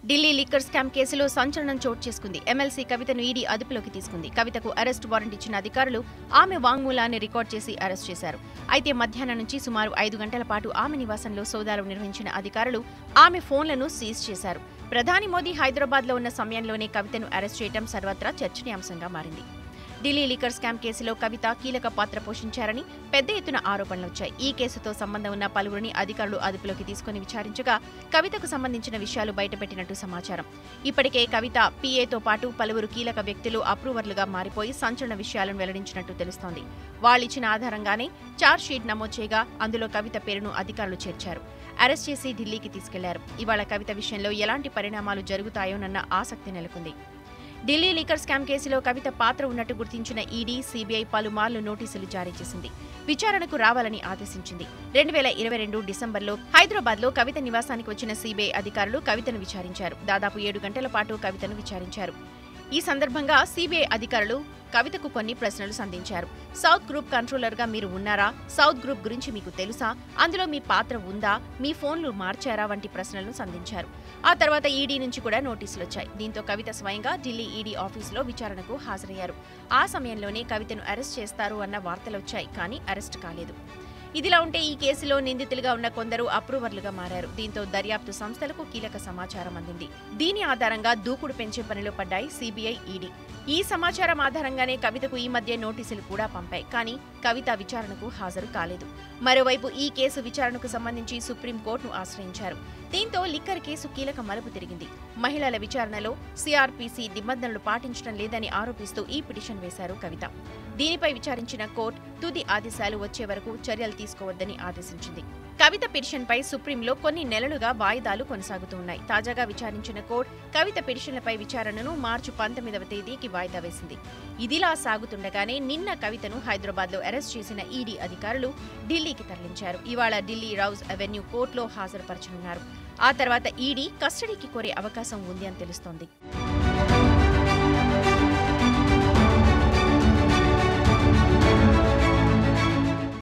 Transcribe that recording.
Delhi liquor scam కేసులో సంచలనం చోటు చేసుకుంది ఎమ్మెల్సీ కవితను ఈడీ అదుపులోకి తీసుకుంది కవితకు అరెస్ట్ వారెంట్ ఇచ్చిన అధికారులు ఆమె వాంగ్మూలాన్ని రికార్డ్ చేసి అరెస్ట్ చేశారు అయితే మధ్యాహ్నం నుంచి సుమారు ఐదు గంటల పాటు ఆమె నివాసంలో సోదాలు నిర్వహించిన అధికారులు ఆమె ఫోన్లను సీజ్ చేశారు ప్రధాని మోదీ హైదరాబాద్లో ఉన్న సమయంలోనే కవితను అరెస్ట్ చేయడం సర్వత్రా చర్చనీయాంశంగా మారింది ఢిల్లీ లిక్కర్ స్కామ్ కేసులో కవిత కీలక పాత్ర పోషించారని పెద్ద ఎత్తున ఆరోపణలు వచ్చాయి ఈ కేసుతో సంబంధం ఉన్న పలువురిని అధికారులు అదుపులోకి తీసుకుని విచారించగా కవితకు సంబంధించిన విషయాలు బయటపెట్టినట్టు సమాచారం ఇప్పటికే కవిత పీఏతో పాటు పలువురు కీలక వ్యక్తులు అప్రూవర్లుగా మారిపోయి సంచలన విషయాలను వెల్లడించినట్టు తెలుస్తోంది వాళ్ళిచ్చిన ఆధారంగానే ఛార్జ్ షీట్ నమోదు చేయగా అందులో కవిత పేరును అధికారులు చేర్చారు అరెస్ట్ చేసి ఢిల్లీకి తీసుకెళ్లారు ఇవాళ కవిత విషయంలో ఎలాంటి పరిణామాలు జరుగుతాయోనన్న ఆసక్తి నెలకొంది ఢిల్లీ లీకర్ స్కామ్ కేసులో కవిత పాత్ర ఉన్నట్టు గుర్తించిన ఈడీ సీబీఐ పలుమార్లు నోటీసులు జారీ చేసింది విచారణకు రావాలని ఆదేశించింది రెండు వేల ఇరవై రెండు డిసెంబర్లో హైదరాబాద్లో కవిత నివాసానికి వచ్చిన సీబీఐ అధికారులు కవితను విచారించారు దాదాపు ఏడు గంటల పాటు కవితను విచారించారు ఈ సందర్భంగా సీబీఐ అధికారులు కవితకు కొన్ని ప్రశ్నలు సంధించారు సౌత్ గ్రూప్ కంట్రోలర్గా మీరు ఉన్నారా సౌత్ గ్రూప్ గురించి మీకు తెలుసా అందులో మీ పాత్ర ఉందా మీ ఫోన్లు మార్చారా వంటి ప్రశ్నలను సంధించారు ఆ తర్వాత ఈడీ నుంచి కూడా నోటీసులు వచ్చాయి దీంతో కవిత స్వయంగా ఢిల్లీ ఈడీ ఆఫీసులో విచారణకు హాజరయ్యారు ఆ సమయంలోనే కవితను అరెస్ట్ చేస్తారు అన్న వార్తలు వచ్చాయి కానీ అరెస్ట్ కాలేదు ఇదిలా ఉంటే ఈ కేసులో నిందితులుగా ఉన్న కొందరు అప్రూవర్లుగా మారారు దీంతో దర్యాప్తు సంస్థలకు కీలక సమాచారం అందింది దీని ఆధారంగా దూకుడు పెంచే పనిలో పడ్డాయి సిబిఐ ఈడీ ఈ సమాచారం ఆధారంగానే కవితకు ఈ మధ్య నోటీసులు కూడా పంపాయి కానీ కవిత విచారణకు హాజరు కాలేదు మరోవైపు ఈ కేసు విచారణకు సంబంధించి సుప్రీంకోర్టును ఆశ్రయించారు దీంతో లిక్కర్ కేసు కీలక మలుపు తిరిగింది మహిళల విచారణలో సిఆర్పీసీ నిబంధనలు పాటించడం లేదని ఆరోపిస్తూ ఈ పిటిషన్ వేశారు కవిత దీనిపై విచారించిన కోర్టు తుది ఆదేశాలు వచ్చే వరకు చర్యలు తీసుకోవద్దని ఆదేశించింది కవిత పిటిషన్పై సుప్రీంలో కొన్ని నెలలుగా వాయిదాలు కొనసాగుతూ ఉన్నాయి తాజాగా విచారించిన కోర్టు కవిత పిటిషన్లపై విచారణను మార్చి పంతొమ్మిదవ తేదీకి వాయిదా వేసింది ఇదిలా సాగుతుండగానే నిన్న కవితను హైదరాబాద్లో అరెస్ట్ చేసిన ఈడీ అధికారులు ఢిల్లీకి తరలించారు ఇవాళ ఢిల్లీ రౌజ్ అవెన్యూ కోర్టులో హాజరుపరచనున్నారు ఆ తర్వాత ఈడీ కస్టడీకి కోరే అవకాశం ఉంది అని తెలుస్తోంది